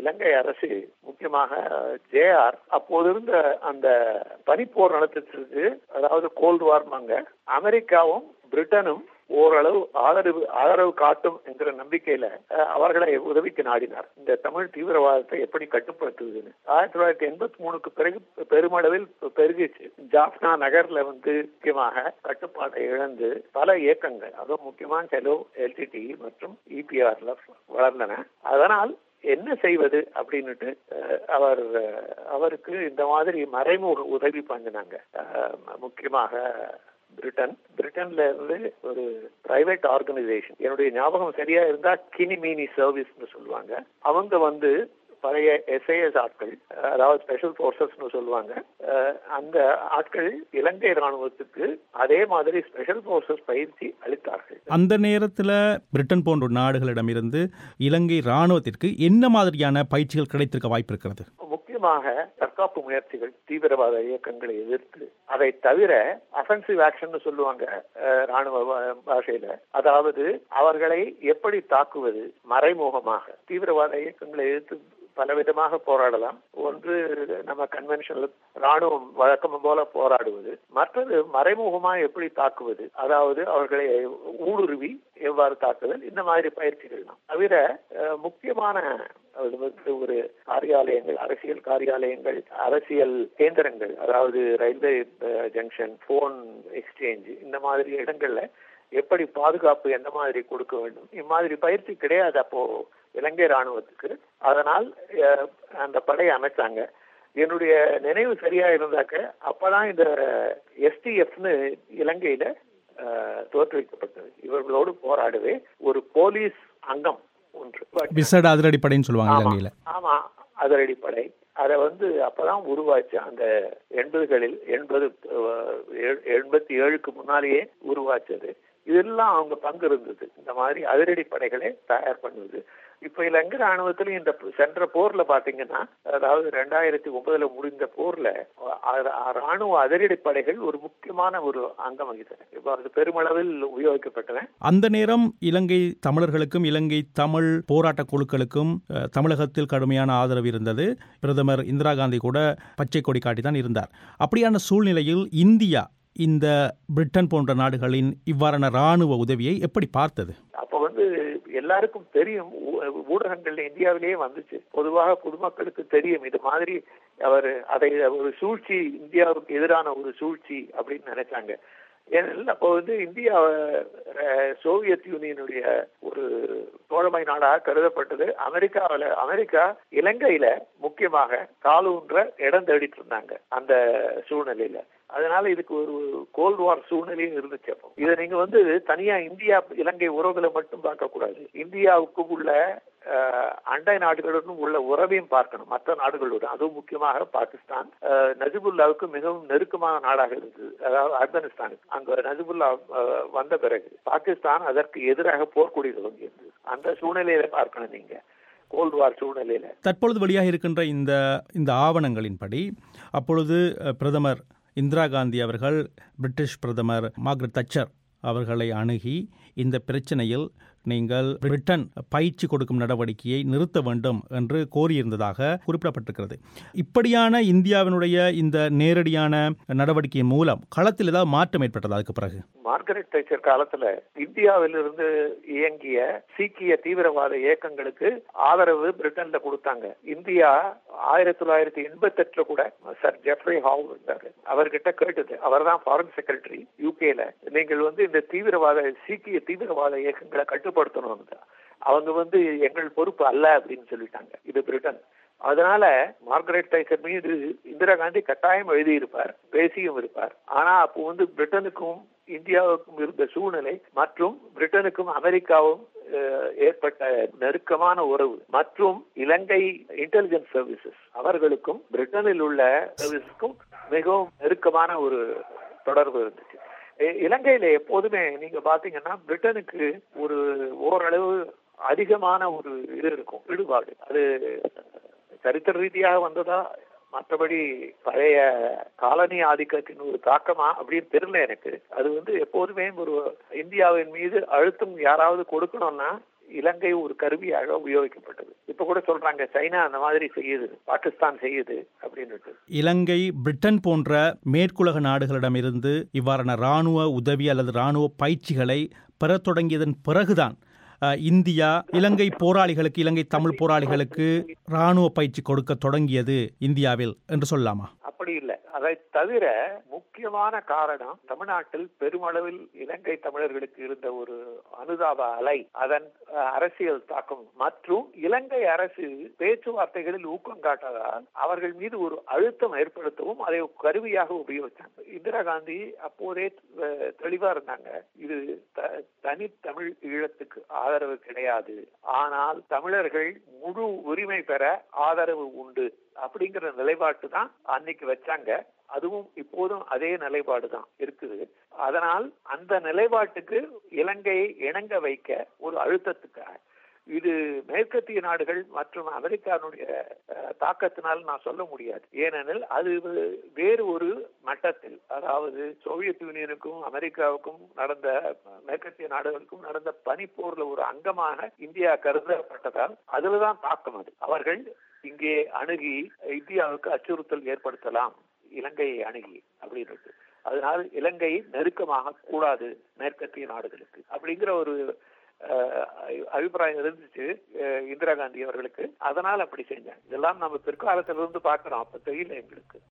இலங்கை அரசு முக்கியமாக ஜேஆர் அப்போது இருந்த அந்த பனிப்போர் நடத்திட்டு அதாவது கோல்டு வார்மாங்க அமெரிக்காவும் பிரிட்டனும் ஓரளவு ஆதரவு ஆதரவு காட்டும் என்கிற நம்பிக்கையில அஹ், அவர்களை உதவிக்கு நாடினார் இந்த தமிழ் தீவிரவாதத்தை எப்படி கட்டுப்படுத்துவதுன்னு ஆயிரத்தி தொள்ளாயிரத்தி எண்பத்தி மூணுக்கு பிறகு பெருமளவில் பெருகிச்சு ஜாஃப்னா நகர்ல வந்து முக்கியமாக கட்டுப்பாட்டை இழந்து பல இயக்கங்கள் அதுவும் முக்கியமான செலோ எல்டிடி மற்றும் இபிஆர்ல வளர்ந்தன அதனால் என்ன செய்வது அப்படின்னுட்டு அஹ், அவர் அஹ், அவருக்கு இந்த மாதிரி மறைமுக உதவி பண்ணினாங்க அஹ், முக்கியமாக பிரிட்டன் பிரிட்டன்ல இருந்து ஒரு பிரைவேட் ஆர்கனைசேஷன் என்னுடைய ஞாபகம் சரியா இருந்தா கினிமீனி சர்வீஸ்னு சொல்லுவாங்க அவங்க வந்து பழைய எஸ்ஐஎஸ் ஆட்கள் அஹ், அதாவது ஸ்பெஷல் போர்சஸ்னு சொல்லுவாங்க அஹ், அந்த ஆட்கள் இலங்கை ராணுவத்துக்கு அதே மாதிரி ஸ்பெஷல் போர்சஸ் பயிற்சி அளித்தார்கள் அந்த நேரத்தில் பிரிட்டன் போன்ற நாடுகளிடமிருந்து இலங்கை இராணுவத்திற்கு என்ன மாதிரியான பயிற்சிகள் கிடைத்திருக்க வாய்ப்பு இருக்கிறது முக்கியமாக தற்காப்பு முயற்சிகள் தீவிரவாத இயக்கங்களை எதிர்த்து அதை தவிர அஃபென்சிவ் ஆக்ஷன் சொல்லுவாங்க அஹ், ராணுவ பா- பாஷையில அதாவது அவர்களை எப்படி தாக்குவது மறைமுகமாக தீவிரவாத இயக்கங்களை எதிர்த்து பலவிதமாக போராடலாம் ஒன்று நம்ம கன்வென்ஷனல் ராணுவம் வழக்கம் போல போராடுவது மற்றது மறைமுகமா எப்படி தாக்குவது அதாவது அவர்களை ஊடுருவி எவ்வாறு தாக்குதல் இந்த மாதிரி பயிற்சிகள் தான் தவிர அஹ், முக்கியமான அது வந்து ஒரு காரியாலயங்கள் அரசியல் காரியாலயங்கள் அரசியல் கேந்திரங்கள் அதாவது ரயில்வே ஜங்ஷன் போன் எக்ஸ்சேஞ்ச் இந்த மாதிரி இடங்கள்ல எப்படி பாதுகாப்பு எந்த மாதிரி கொடுக்க வேண்டும் இம்மாதிரி பயிற்சி கிடையாது அப்போ இலங்கை ராணுவத்துக்கு அதனால் அஹ், அந்த படையை அமைச்சாங்க என்னுடைய நினைவு சரியா இருந்தாக்க அப்பதான் இந்த எஸ்டிஎஃப்னு இலங்கையில அஹ், தோற்றுவிக்கப்பட்டது இவர்களோடு போராடவே ஒரு போலீஸ் அங்கம் ஒன்று But விசேட அதிரடிப்படைன்னு சொல்லுவாங்க ஆமா இலங்கையில் ஆமா அதிரடிப்படை அதை வந்து அப்பதான் உருவாச்சு அந்த எண்பதுகளில் எண்பது அஹ், எ- எண்பத்தி ஏழுக்கு முன்னாலேயே உருவாச்சது இதெல்லாம் அவங்க பங்கு இருந்தது இந்த மாதிரி அதிரடி படைகளை தயார் பண்ணுவது இப்ப இலங்கை ராணுவத்துல இந்த சென்ற போர்ல பாத்தீங்கன்னா அதாவது ரெண்டாயிரத்தி ஒன்பதுல முடிந்த போர்ல அ- அ- ராணுவ அதிரடி படைகள் ஒரு முக்கியமான ஒரு அங்கம் வகித்தன இப்ப அது பெருமளவில் உபயோகிக்கப்பட்டன அந்த நேரம் இலங்கை தமிழர்களுக்கும் இலங்கை தமிழ் போராட்ட குழுக்களுக்கும் அஹ், தமிழகத்தில் கடுமையான ஆதரவு இருந்தது பிரதமர் இந்திரா காந்தி கூட பச்சை கொடி காட்டி தான் இருந்தார் அப்படியான சூழ்நிலையில் இந்தியா இந்த பிரிட்டன் போன்ற நாடுகளின் இவ்வாறான இராணுவ உதவியை எப்படி பார்த்தது அப்ப வந்து எல்லாருக்கும் தெரியும் ஊ- ஊடகங்கள்ல இந்தியாவிலேயே வந்துச்சு பொதுவாக பொதுமக்களுக்கு தெரியும் இது மாதிரி அவர் அதை ஒரு சூழ்ச்சி இந்தியாவுக்கு எதிரான ஒரு சூழ்ச்சி அப்படின்னு நினைச்சாங்க ஏனெனில் அப்போ வந்து இந்தியா அஹ், சோவியத் யூனியனுடைய ஒரு தோழமை நாடாக கருதப்பட்டது அமெரிக்காவில் அமெரிக்கா இலங்கையில முக்கியமாக காலூன்ற இடம் தேடிட்டு இருந்தாங்க அந்த சூழ்நிலையில அதனால இதுக்கு ஒரு கோல்டு வார் சூழ்நிலையும் இருந்துச்சு அப்போ இதை நீங்க வந்து தனியா இந்தியா இலங்கை உறவுகளை மட்டும் பார்க்க கூடாது இந்தியாவுக்கு உள்ள அஹ், அண்டை நாடுகளுடன் உள்ள உறவையும் பார்க்கணும் மற்ற நாடுகளுடன் அதுவும் முக்கியமாக பாகிஸ்தான் அஹ், நஜிபுல்லாவுக்கு மிகவும் நெருக்கமான நாடாக இருந்தது அதாவது ஆப்கானிஸ்தானுக்கு அங்க நஜிபுல்லா அஹ், வந்த பிறகு பாகிஸ்தான் அதற்கு எதிராக போர்க்கொடி தொடங்கியது அந்த சூழ்நிலையில பார்க்கணும் நீங்க கோல்டு வார் சூழ்நிலையில தற்பொழுது வெளியாக இருக்கின்ற இந்த இந்த ஆவணங்களின்படி அப்பொழுது அஹ், பிரதமர் இந்திரா காந்தி அவர்கள் பிரிட்டிஷ் பிரதமர் மார்கரெட் தச்சர் அவர்களை அணுகி இந்த பிரச்சனையில் நீங்கள் பிரிட்டன் பயிற்சி கொடுக்கும் நடவடிக்கையை நிறுத்த வேண்டும் என்று கோரியிருந்ததாக குறிப்பிடப்பட்டிருக்கிறது இப்படியான இந்தியாவினுடைய இந்த நேரடியான நடவடிக்கையின் மூலம் களத்தில் ஏதாவது மாற்றம் ஏற்பட்டதா அதுக்கு பிறகு மார்கரெட் தைச்சர் காலத்துல இந்தியாவிலிருந்து இயங்கிய சீக்கிய தீவிரவாத இயக்கங்களுக்கு ஆதரவு பிரிட்டன்ல கொடுத்தாங்க இந்தியா ஆயிரத்தி தொள்ளாயிரத்தி எண்பத்தி எட்டுல கூட சர் ஜெஃப்ரி ஹாவ் இருந்தாரு அவர்கிட்ட கேட்டது அவர்தான் ஃபாரின் செக்ரட்டரி யூகேல நீங்கள் வந்து இந்த தீவிரவாத சீக்கிய தீவிரவாத இயக்கங்களை கட்டுப்படுத்தணும் அவங்க வந்து எங்கள் பொறுப்பு அல்ல அப்படின்னு சொல்லிட்டாங்க இது பிரிட்டன் அதனால மார்கரெட் டைசர் மீது இந்திரா காந்தி கட்டாயம் எழுதியிருப்பார் பேசியும் இருப்பார் ஆனா அப்போ வந்து பிரிட்டனுக்கும் இந்தியாவுக்கும் இருந்த சூழ்நிலை மற்றும் பிரிட்டனுக்கும் அமெரிக்காவும் அஹ், ஏற்பட்ட நெருக்கமான உறவு மற்றும் இலங்கை இன்டெலிஜென்ஸ் சர்வீசஸ் அவர்களுக்கும் பிரிட்டனில் உள்ள சர்வீஸுக்கும் மிகவும் நெருக்கமான ஒரு தொடர்பு இருந்துச்சு இ- இலங்கையில எப்போதுமே நீங்க பாத்தீங்கன்னா பிரிட்டனுக்கு ஒரு ஓரளவு அதிகமான ஒரு இது இருக்கும் ஈடுபாடு அது சரித்திர ரீதியாக வந்ததா மற்றபடி பழைய காலனி ஆதிக்கத்தின் ஒரு தாக்கமா அப்படின்னு தெரியல எனக்கு அது வந்து எப்போதுமே ஒரு இந்தியாவின் மீது அழுத்தம் யாராவது கொடுக்கணும்னா இலங்கை ஒரு கருவியாக உபயோகிக்கப்பட்டது இப்ப கூட சொல்றாங்க சைனா அந்த மாதிரி செய்யுது பாகிஸ்தான் செய்யுது அப்படின்னு இலங்கை பிரிட்டன் போன்ற மேற்குலக நாடுகளிடமிருந்து இவ்வாறான இராணுவ உதவி அல்லது இராணுவ பயிற்சிகளை பெறத் தொடங்கியதன் பிறகுதான் அஹ், இந்தியா இலங்கை போராளிகளுக்கு இலங்கை தமிழ் போராளிகளுக்கு இராணுவ பயிற்சி கொடுக்க தொடங்கியது இந்தியாவில் என்று சொல்லலாமா அப்படி இல்லை அதை தவிர முக்கியமான காரணம் தமிழ்நாட்டில் பெருமளவில் இலங்கை தமிழர்களுக்கு இருந்த ஒரு அனுதாப அலை அதன் அஹ், அரசியல் தாக்கம் மற்றும் இலங்கை அரசு பேச்சுவார்த்தைகளில் ஊக்கம் காட்டாதால் அவர்கள் மீது ஒரு அழுத்தம் ஏற்படுத்தவும் அதை ஒரு கருவியாக உபயோகித்தாங்க இந்திரா காந்தி அப்போதே அஹ், தெளிவா இருந்தாங்க இது த- தனித்தமிழ் ஈழத்துக்கு ஆதரவு கிடையாது ஆனால் தமிழர்கள் முழு உரிமை பெற ஆதரவு உண்டு அப்படிங்கிற நிலைப்பாட்டு தான் அன்னைக்கு வச்சாங்க அதுவும் இப்போதும் அதே நிலைப்பாடு தான் இருக்குது அதனால் அந்த நிலைப்பாட்டுக்கு இலங்கையை இணங்க வைக்க ஒரு அழுத்தத்துக்காக இது மேற்கத்திய நாடுகள் மற்றும் அமெரிக்காவுடைய அஹ், தாக்கத்தினால் நான் சொல்ல முடியாது ஏனெனில் அது வேறு ஒரு மட்டத்தில் அதாவது சோவியத் யூனியனுக்கும் அமெரிக்காவுக்கும் நடந்த மேற்கத்திய நாடுகளுக்கும் நடந்த பனிப்போர்ல ஒரு அங்கமாக இந்தியா கருதப்பட்டதால் அதுலதான் தாக்கம் அது அவர்கள் இங்கே அணுகி இந்தியாவுக்கு அச்சுறுத்தல் ஏற்படுத்தலாம் இலங்கையை அணுகி அப்படின்னு அதனால் இலங்கை நெருக்கமாக கூடாது மேற்கத்திய நாடுகளுக்கு அப்படிங்கிற ஒரு அஹ், அபிப்பிராயம் இருந்துச்சு அஹ், இந்திரா காந்தி அவர்களுக்கு அதனால் அப்படி செஞ்சாங்க இதெல்லாம் நம்ம பிற்காலத்திலிருந்து பார்க்கிறோம் அப்ப தெரியல எங்களுக்கு